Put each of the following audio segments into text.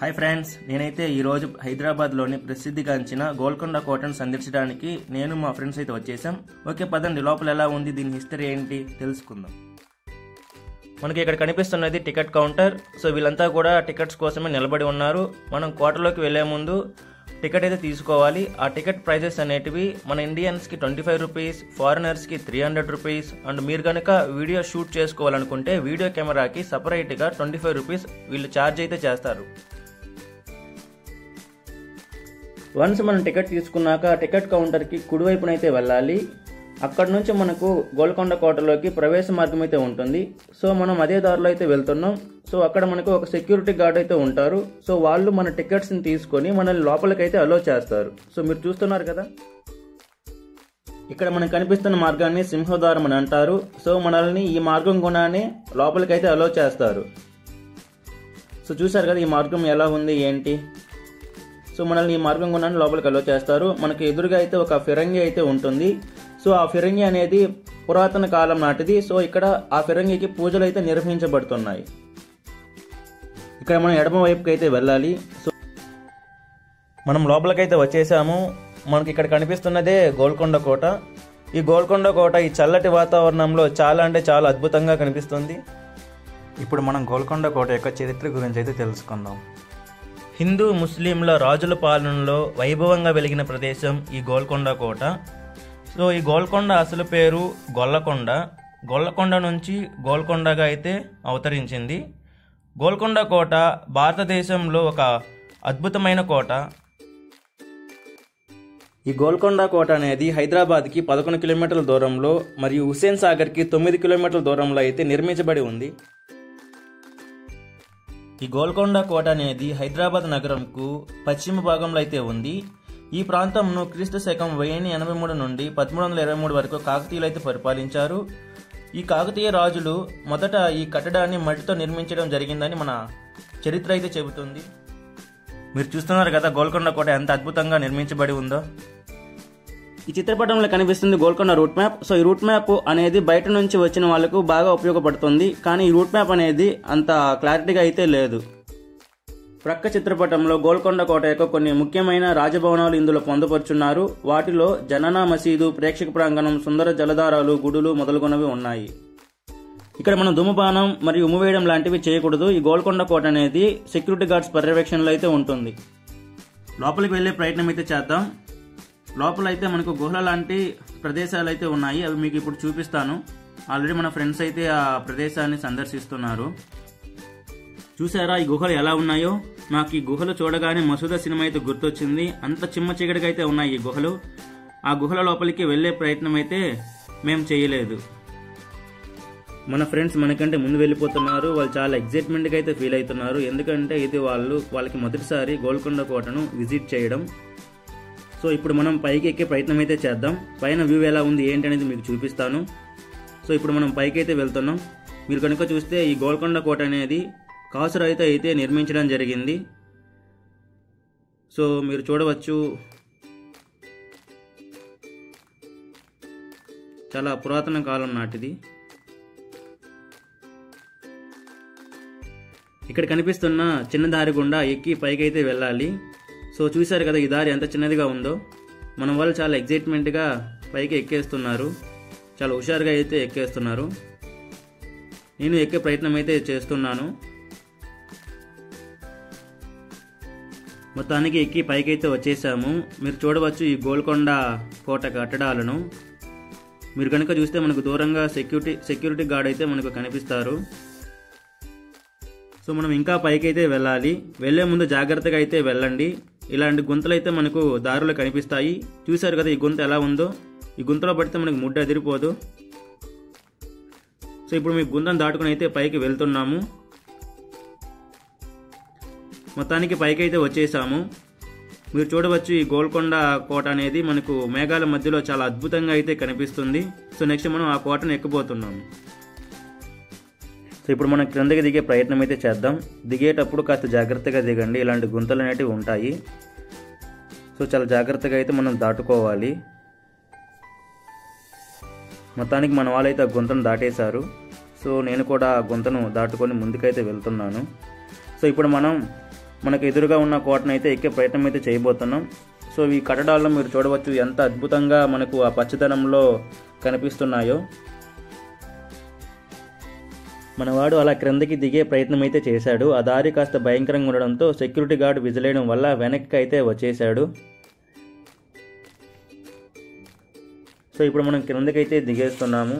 hi friends నేనైతే ఈరోజు హైదరాబాద్లోని ప్రసిద్ధిగాంచిన గోల్కొండ కోటను సందర్శించడానికి నేను మా ఫ్రెండ్స్ అయితే వచ్చేసాం ఓకే పదండి లోపల ఎలా ఉంది దీని హిస్టరీ ఏంటి తెలుసుకుందాం మనకి ఇక్కడ కనిపిస్తున్నది టికెట్ కౌంటర్ సో వీళ్ళంతా కూడా టికెట్స్ కోసమే నిలబడి ఉన్నారు మనం కోటలోకి వెళ్లే ముందు టికెట్ అయితే తీసుకోవాలి ఆ టికెట్ ప్రైజెస్ అనేటివి మన ఇండియన్స్కి ట్వంటీ ఫైవ్ రూపీస్ ఫారినర్స్కి త్రీ హండ్రెడ్ రూపీస్ అండ్ మీరు కనుక వీడియో షూట్ చేసుకోవాలనుకుంటే వీడియో కెమెరాకి సపరేట్గా ట్వంటీ ఫైవ్ రూపీస్ వీళ్ళు ఛార్జ్ అయితే చేస్తారు వన్స్ మనం టికెట్ తీసుకున్నాక టికెట్ కౌంటర్కి కుడివైపునైతే వెళ్ళాలి అక్కడ నుంచి మనకు గోల్కొండ కోటలోకి ప్రవేశ మార్గం అయితే ఉంటుంది సో మనం అదే దారిలో అయితే వెళ్తున్నాం సో అక్కడ మనకు ఒక సెక్యూరిటీ గార్డ్ అయితే ఉంటారు సో వాళ్ళు మన టికెట్స్ని తీసుకొని మనల్ని లోపలికైతే అలో చేస్తారు సో మీరు చూస్తున్నారు కదా ఇక్కడ మనకు కనిపిస్తున్న మార్గాన్ని సింహద్వారం అని అంటారు సో మనల్ని ఈ మార్గం గుణాన్ని లోపలికైతే అలో చేస్తారు సో చూసారు కదా ఈ మార్గం ఎలా ఉంది ఏంటి సో మనల్ని ఈ మార్గం గుణాన్ని లోపలికి అలో చేస్తారు మనకు ఎదురుగా అయితే ఒక ఫిరంగి అయితే ఉంటుంది సో ఆ ఫిరంగి అనేది పురాతన కాలం నాటిది సో ఇక్కడ ఆ ఫిరంగికి పూజలు అయితే నిర్వహించబడుతున్నాయి ఇక్కడ మనం ఎడమ వైపుకి అయితే వెళ్ళాలి సో మనం లోపలికైతే వచ్చేసాము మనకి ఇక్కడ కనిపిస్తున్నదే గోల్కొండ కోట ఈ గోల్కొండ కోట ఈ చల్లటి వాతావరణంలో చాలా అంటే చాలా అద్భుతంగా కనిపిస్తుంది ఇప్పుడు మనం గోల్కొండ కోట యొక్క చరిత్ర గురించి అయితే తెలుసుకుందాం హిందూ ముస్లింల రాజుల పాలనలో వైభవంగా వెలిగిన ప్రదేశం ఈ గోల్కొండ కోట సో ఈ గోల్కొండ అసలు పేరు గొల్లకొండ గొల్లకొండ నుంచి గోల్కొండగా అయితే అవతరించింది గోల్కొండ కోట భారతదేశంలో ఒక అద్భుతమైన కోట ఈ గోల్కొండ కోట అనేది హైదరాబాద్కి పదకొండు కిలోమీటర్ల దూరంలో మరియు హుస్సేన్ సాగర్కి తొమ్మిది కిలోమీటర్ల దూరంలో అయితే నిర్మించబడి ఉంది ఈ గోల్కొండ కోట అనేది హైదరాబాద్ నగరంకు పశ్చిమ భాగంలో అయితే ఉంది ఈ ప్రాంతంను క్రీస్తు శకం వెయ్యి ఎనభై మూడు నుండి పదమూడు వందల ఇరవై మూడు వరకు కాకతీయులు అయితే పరిపాలించారు ఈ కాకతీయ రాజులు మొదట ఈ కట్టడాన్ని మట్టితో నిర్మించడం జరిగిందని మన చరిత్ర అయితే చెబుతుంది మీరు చూస్తున్నారు కదా గోల్కొండ కోట ఎంత అద్భుతంగా నిర్మించబడి ఉందో ఈ చిత్రపటంలో కనిపిస్తుంది గోల్కొండ రూట్ మ్యాప్ సో ఈ రూట్ మ్యాప్ అనేది బయట నుంచి వచ్చిన వాళ్ళకు బాగా ఉపయోగపడుతుంది కానీ ఈ రూట్ మ్యాప్ అనేది అంత క్లారిటీగా అయితే లేదు ప్రక్క చిత్రపటంలో గోల్కొండ కోట యొక్క కొన్ని ముఖ్యమైన రాజభవనాలు ఇందులో పొందుపరుచున్నారు వాటిలో జననా మసీదు ప్రేక్షక ప్రాంగణం సుందర జలధారాలు గుడులు మొదలుగునవి ఉన్నాయి ఇక్కడ మనం ధూమపానం మరియు ఉమ్మివేయడం లాంటివి చేయకూడదు ఈ గోల్కొండ కోట అనేది సెక్యూరిటీ గార్డ్స్ పర్యవేక్షణలో అయితే ఉంటుంది లోపలికి వెళ్ళే ప్రయత్నం అయితే చేద్దాం లోపల అయితే మనకు గుహల లాంటి ప్రదేశాలు అయితే ఉన్నాయి అవి మీకు ఇప్పుడు చూపిస్తాను ఆల్రెడీ మన ఫ్రెండ్స్ అయితే ఆ ప్రదేశాన్ని సందర్శిస్తున్నారు చూసారా ఈ గుహలు ఎలా ఉన్నాయో నాకు ఈ గుహలు చూడగానే మసూదా సినిమా అయితే గుర్తొచ్చింది అంత చిమ్మ చీకటిగా అయితే ఉన్నాయి ఈ గుహలు ఆ గుహల లోపలికి వెళ్ళే ప్రయత్నం అయితే మేము చేయలేదు మన ఫ్రెండ్స్ మనకంటే ముందు వెళ్ళిపోతున్నారు వాళ్ళు చాలా ఎగ్జైట్మెంట్గా అయితే ఫీల్ అవుతున్నారు ఎందుకంటే ఇది వాళ్ళు వాళ్ళకి మొదటిసారి గోల్కొండ కోటను విజిట్ చేయడం సో ఇప్పుడు మనం పైకి ఎక్కే ప్రయత్నం అయితే చేద్దాం పైన వ్యూ ఎలా ఉంది ఏంటి అనేది మీకు చూపిస్తాను సో ఇప్పుడు మనం పైకి అయితే వెళ్తున్నాం మీరు కనుక చూస్తే ఈ గోల్కొండ కోట అనేది కాసురైతే అయితే నిర్మించడం జరిగింది సో మీరు చూడవచ్చు చాలా పురాతన కాలం నాటిది ఇక్కడ కనిపిస్తున్న చిన్న దారి గుండా ఎక్కి పైకి అయితే వెళ్ళాలి సో చూశారు కదా ఈ దారి ఎంత చిన్నదిగా ఉందో మన వాళ్ళు చాలా ఎగ్జైట్మెంట్గా పైకి ఎక్కేస్తున్నారు చాలా హుషారుగా అయితే ఎక్కేస్తున్నారు నేను ఎక్కే ప్రయత్నం అయితే చేస్తున్నాను మొత్తానికి ఎక్కి పైకి అయితే వచ్చేసాము మీరు చూడవచ్చు ఈ గోల్కొండ కోట కట్టడాలను మీరు కనుక చూస్తే మనకు దూరంగా సెక్యూరిటీ సెక్యూరిటీ గార్డ్ అయితే మనకు కనిపిస్తారు సో మనం ఇంకా పైకి అయితే వెళ్ళాలి వెళ్లే ముందు జాగ్రత్తగా అయితే వెళ్ళండి ఇలాంటి గుంతలు అయితే మనకు దారిలో కనిపిస్తాయి చూశారు కదా ఈ గుంత ఎలా ఉందో ఈ గుంతలో పడితే మనకు ముడ్డ అదిరిపోదు సో ఇప్పుడు మీ గుంతను దాటుకుని అయితే పైకి వెళ్తున్నాము మొత్తానికి పైకి అయితే వచ్చేసాము మీరు చూడవచ్చు ఈ గోల్కొండ కోట అనేది మనకు మేఘాల మధ్యలో చాలా అద్భుతంగా అయితే కనిపిస్తుంది సో నెక్స్ట్ మనం ఆ కోటను ఎక్కబోతున్నాము సో ఇప్పుడు మనం క్రిందకి దిగే ప్రయత్నం అయితే చేద్దాం దిగేటప్పుడు కాస్త జాగ్రత్తగా దిగండి ఇలాంటి గుంతలు అనేటివి ఉంటాయి సో చాలా జాగ్రత్తగా అయితే మనం దాటుకోవాలి మొత్తానికి మన వాళ్ళైతే ఆ గుంతను దాటేశారు సో నేను కూడా ఆ గుంతను దాటుకొని ముందుకైతే వెళ్తున్నాను సో ఇప్పుడు మనం మనకు ఎదురుగా ఉన్న కోటను అయితే ఎక్కే ప్రయత్నం అయితే చేయబోతున్నాం సో ఈ కట్టడాల్లో మీరు చూడవచ్చు ఎంత అద్భుతంగా మనకు ఆ పచ్చదనంలో కనిపిస్తున్నాయో మనవాడు అలా క్రిందకి దిగే ప్రయత్నం అయితే చేశాడు ఆ దారి కాస్త భయంకరంగా ఉండడంతో సెక్యూరిటీ గార్డ్ విజిలేయడం వల్ల వెనక్కి అయితే వచ్చేశాడు సో ఇప్పుడు మనం క్రిందకైతే దిగేస్తున్నాము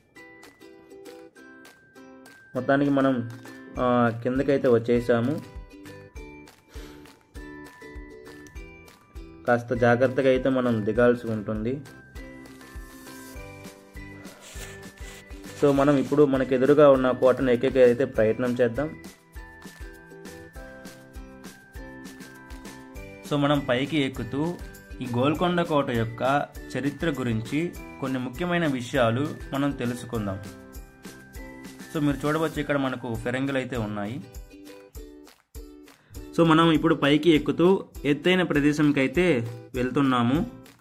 మొత్తానికి మనం ఆ, కిందకైతే వచ్చేసాము కాస్త జాగ్రత్తగా అయితే మనం దిగాల్సి ఉంటుంది సో మనం ఇప్పుడు మనకు ఎదురుగా ఉన్న కోటను ఎక్కే అయితే ప్రయత్నం చేద్దాం సో మనం పైకి ఎక్కుతూ ఈ గోల్కొండ కోట యొక్క చరిత్ర గురించి కొన్ని ముఖ్యమైన విషయాలు మనం తెలుసుకుందాం సో మీరు చూడవచ్చు ఇక్కడ మనకు ఫిరంగులు అయితే ఉన్నాయి సో మనం ఇప్పుడు పైకి ఎక్కుతూ ఎత్తైన ప్రదేశంకి అయితే వెళ్తున్నాము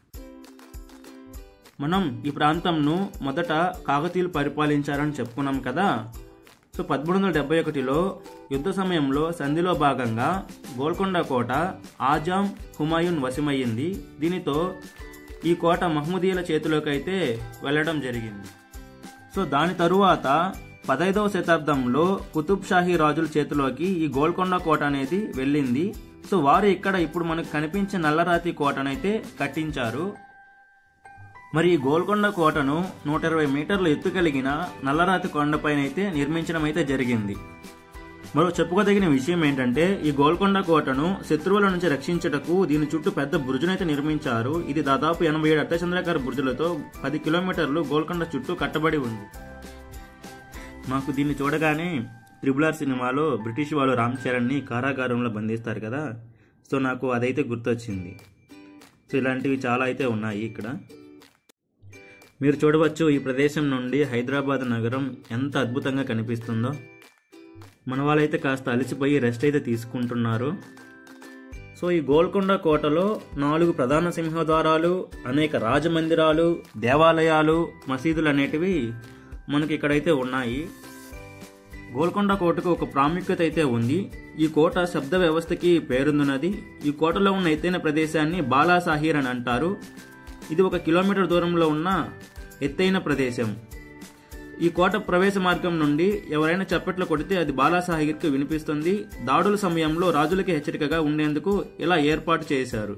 మనం ఈ ప్రాంతంను మొదట కాకతీయులు పరిపాలించారని చెప్పుకున్నాం కదా సో పదమూడు వందల డెబ్బై ఒకటిలో యుద్ధ సమయంలో సంధిలో భాగంగా గోల్కొండ కోట ఆజాం హుమాయూన్ వశమయ్యింది దీనితో ఈ కోట మహ్మదీయుల చేతిలోకి అయితే వెళ్ళడం జరిగింది సో దాని తరువాత పదైదవ శతాబ్దంలో కుతుబ్ షాహీ రాజుల చేతిలోకి ఈ గోల్కొండ కోట అనేది వెళ్ళింది సో వారు ఇక్కడ ఇప్పుడు మనకు కనిపించే నల్లరాతి కోటనైతే కట్టించారు మరి ఈ గోల్కొండ కోటను నూట ఇరవై మీటర్ల ఎత్తు కలిగిన నల్లరాతి కొండపైన అయితే నిర్మించడం అయితే జరిగింది మరో చెప్పుకోదగిన విషయం ఏంటంటే ఈ గోల్కొండ కోటను శత్రువుల నుంచి రక్షించుటకు దీని చుట్టూ పెద్ద బురుజునైతే నిర్మించారు ఇది దాదాపు ఎనభై ఏడు అర్ధచంద్రాకార బురుజులతో పది కిలోమీటర్లు గోల్కొండ చుట్టూ కట్టబడి ఉంది మాకు దీన్ని చూడగానే త్రిబుల్ ఆర్ సినిమాలో బ్రిటిష్ వాళ్ళు రామ్ చరణ్ని కారాగారంలో బంధిస్తారు కదా సో నాకు అదైతే గుర్తొచ్చింది సో ఇలాంటివి చాలా అయితే ఉన్నాయి ఇక్కడ మీరు చూడవచ్చు ఈ ప్రదేశం నుండి హైదరాబాద్ నగరం ఎంత అద్భుతంగా కనిపిస్తుందో మన వాళ్ళైతే కాస్త అలసిపోయి రెస్ట్ అయితే తీసుకుంటున్నారు సో ఈ గోల్కొండ కోటలో నాలుగు ప్రధాన సింహద్వారాలు అనేక రాజమందిరాలు దేవాలయాలు మసీదులు అనేటివి మనకి ఇక్కడైతే ఉన్నాయి గోల్కొండ కోటకు ఒక ప్రాముఖ్యత అయితే ఉంది ఈ కోట శబ్ద వ్యవస్థకి పేరొందినది ఈ కోటలో ఉన్న ఎత్తైన ప్రదేశాన్ని బాలాసాహీర్ అని అంటారు ఇది ఒక కిలోమీటర్ దూరంలో ఉన్న ఎత్తైన ప్రదేశం ఈ కోట ప్రవేశ మార్గం నుండి ఎవరైనా చప్పట్లు కొడితే అది బాలాసాహీర్కి వినిపిస్తుంది దాడుల సమయంలో రాజులకి హెచ్చరికగా ఉండేందుకు ఇలా ఏర్పాటు చేశారు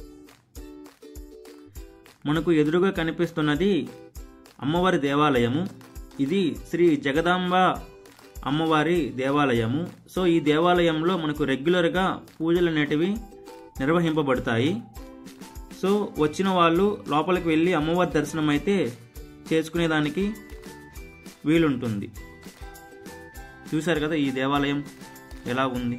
మనకు ఎదురుగా కనిపిస్తున్నది అమ్మవారి దేవాలయము ఇది శ్రీ జగదాంబ అమ్మవారి దేవాలయము సో ఈ దేవాలయంలో మనకు రెగ్యులర్గా పూజలు అనేటివి నిర్వహింపబడతాయి సో వచ్చిన వాళ్ళు లోపలికి వెళ్ళి అమ్మవారి దర్శనం అయితే చేసుకునేదానికి వీలుంటుంది చూశారు కదా ఈ దేవాలయం ఎలా ఉంది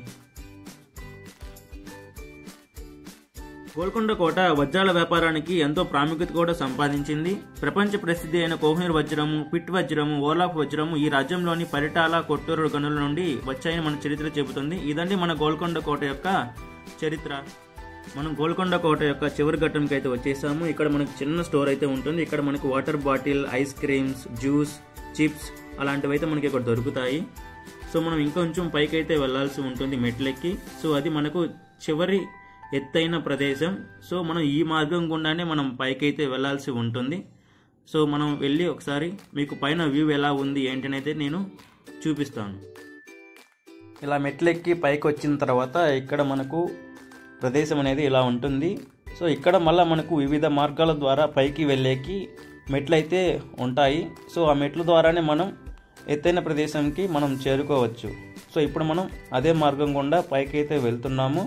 గోల్కొండ కోట వజ్రాల వ్యాపారానికి ఎంతో ప్రాముఖ్యత కూడా సంపాదించింది ప్రపంచ ప్రసిద్ధి అయిన కోహినూర్ వజ్రము పిట్ వజ్రము ఓలాఫ్ వజ్రము ఈ రాజ్యంలోని పరిటాల కొట్టూరు గనుల నుండి వచ్చాయని మన చరిత్ర చెబుతుంది ఇదండి మన గోల్కొండ కోట యొక్క చరిత్ర మనం గోల్కొండ కోట యొక్క చివరి ఘట్టంకి అయితే వచ్చేసాము ఇక్కడ మనకు చిన్న స్టోర్ అయితే ఉంటుంది ఇక్కడ మనకు water bottle ice creams juice chips అలాంటివి అయితే మనకి ఇక్కడ దొరుకుతాయి సో మనం ఇంకొంచెం పైకి అయితే వెళ్ళాల్సి ఉంటుంది మెట్లెక్కి సో అది మనకు చివరి ఎత్తైన ప్రదేశం సో మనం ఈ మార్గం గుండానే మనం పైకి అయితే వెళ్ళాల్సి ఉంటుంది సో మనం వెళ్ళి ఒకసారి మీకు పైన వ్యూ ఎలా ఉంది ఏంటనైతే నేను చూపిస్తాను ఇలా మెట్లెక్కి పైకి వచ్చిన తర్వాత ఇక్కడ మనకు ప్రదేశం అనేది ఇలా ఉంటుంది సో ఇక్కడ మళ్ళీ మనకు వివిధ మార్గాల ద్వారా పైకి వెళ్ళేకి మెట్లయితే ఉంటాయి సో ఆ మెట్ల ద్వారానే మనం ఎత్తైన ప్రదేశంకి మనం చేరుకోవచ్చు సో ఇప్పుడు మనం అదే మార్గం గుండా పైకి అయితే వెళ్తున్నాము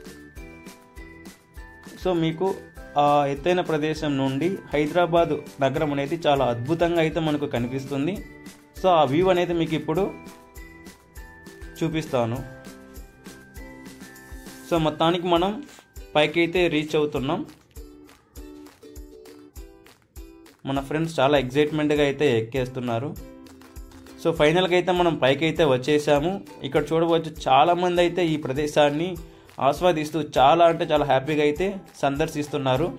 సో మీకు ఆ ఎత్తైన ప్రదేశం నుండి హైదరాబాద్ నగరం అనేది చాలా అద్భుతంగా అయితే మనకు కనిపిస్తుంది సో ఆ వ్యూ అనేది మీకు ఇప్పుడు చూపిస్తాను సో మొత్తానికి మనం పైకి అయితే రీచ్ అవుతున్నాం మన ఫ్రెండ్స్ చాలా ఎగ్జైట్మెంట్గా అయితే ఎక్కేస్తున్నారు సో ఫైనల్గా అయితే మనం పైకి అయితే వచ్చేసాము ఇక్కడ చూడవచ్చు చాలామంది అయితే ఈ ప్రదేశాన్ని ఆస్వాదిస్తూ చాలా అంటే చాలా హ్యాపీగా అయితే సందర్శిస్తున్నారు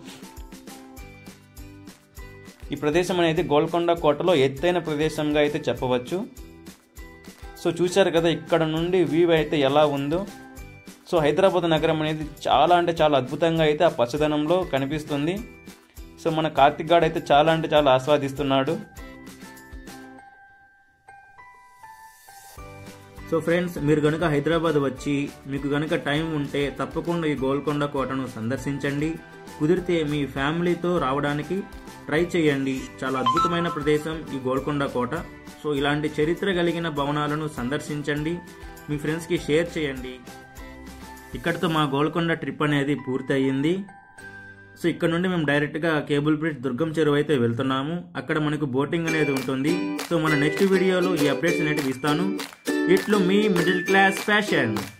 ఈ ప్రదేశం అనేది గోల్కొండ కోటలో ఎత్తైన ప్రదేశంగా అయితే చెప్పవచ్చు సో చూశారు కదా ఇక్కడ నుండి వ్యూ అయితే ఎలా ఉందో సో హైదరాబాద్ నగరం అనేది చాలా అంటే చాలా అద్భుతంగా అయితే ఆ పచ్చదనంలో కనిపిస్తుంది సో మన కార్తిక్ గాడు అయితే చాలా అంటే చాలా ఆస్వాదిస్తున్నాడు సో ఫ్రెండ్స్ మీరు కనుక హైదరాబాద్ వచ్చి మీకు కనుక టైం ఉంటే తప్పకుండా ఈ గోల్కొండ కోటను సందర్శించండి కుదిరితే మీ ఫ్యామిలీతో రావడానికి ట్రై చేయండి చాలా అద్భుతమైన ప్రదేశం ఈ గోల్కొండ కోట సో ఇలాంటి చరిత్ర కలిగిన భవనాలను సందర్శించండి మీ ఫ్రెండ్స్కి షేర్ చేయండి ఇక్కడితో మా గోల్కొండ ట్రిప్ అనేది పూర్తి అయ్యింది సో ఇక్కడ నుండి మేము డైరెక్ట్గా కేబుల్ బ్రిడ్జ్ దుర్గం చెరువు అయితే వెళ్తున్నాము అక్కడ మనకు బోటింగ్ అనేది ఉంటుంది సో మన నెక్స్ట్ వీడియోలో ఈ అప్డేట్స్ అనేటివి ఇస్తాను ఇట్లు మీ మిడిల్ క్లాస్ ఫ్యాషన్